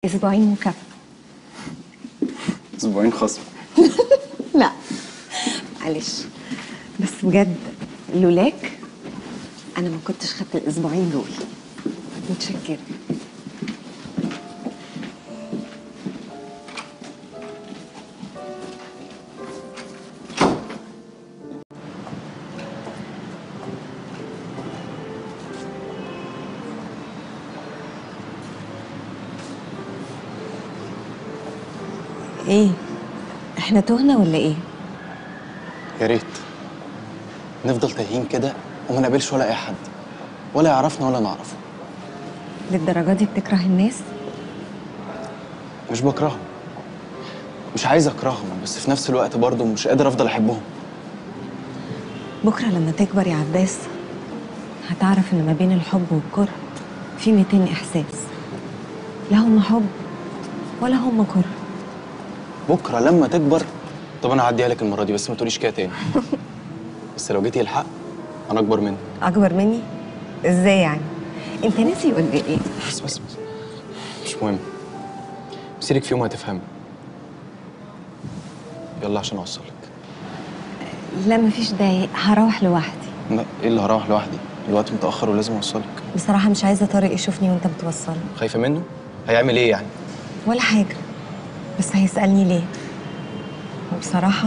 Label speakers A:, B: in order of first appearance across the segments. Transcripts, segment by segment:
A: اسبوعين مكافأة
B: اسبوعين خصم
A: لا معلش بس بجد لولاك انا ما كنتش خدت الاسبوعين دول متشكرة ايه احنا تهنا ولا ايه
B: يا ريت نفضل تايهين كده وما نقابلش ولا اي حد ولا يعرفنا ولا نعرفه
A: للدرجة دي بتكره الناس
B: مش بكرههم مش عايز اكرههم بس في نفس الوقت برضه مش قادر افضل احبهم
A: بكرة لما تكبر يا عباس هتعرف ان ما بين الحب والكره في 200 احساس لا هم حب ولا هم كره
B: بكره لما تكبر طب انا هعديها لك المره دي بس ما تقوليش كده تاني بس لو جيتي الحق انا اكبر منك
A: اكبر مني ازاي يعني انت ناسي ولا ايه
B: بس بس بس مش مهم مسيرك في يوم هتفهمي يلا عشان اوصلك
A: لا مفيش داعي هروح لوحدي
B: لا ايه اللي هروح لوحدي الوقت متاخر ولازم اوصلك
A: بصراحة مش عايزة طارق يشوفني وانت بتوصلني
B: خايفه منه هيعمل ايه يعني
A: ولا حاجة بس هيسألني ليه وبصراحة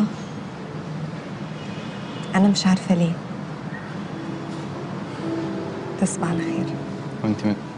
A: أنا مش عارفة ليه تصبح على خير
B: وانت من...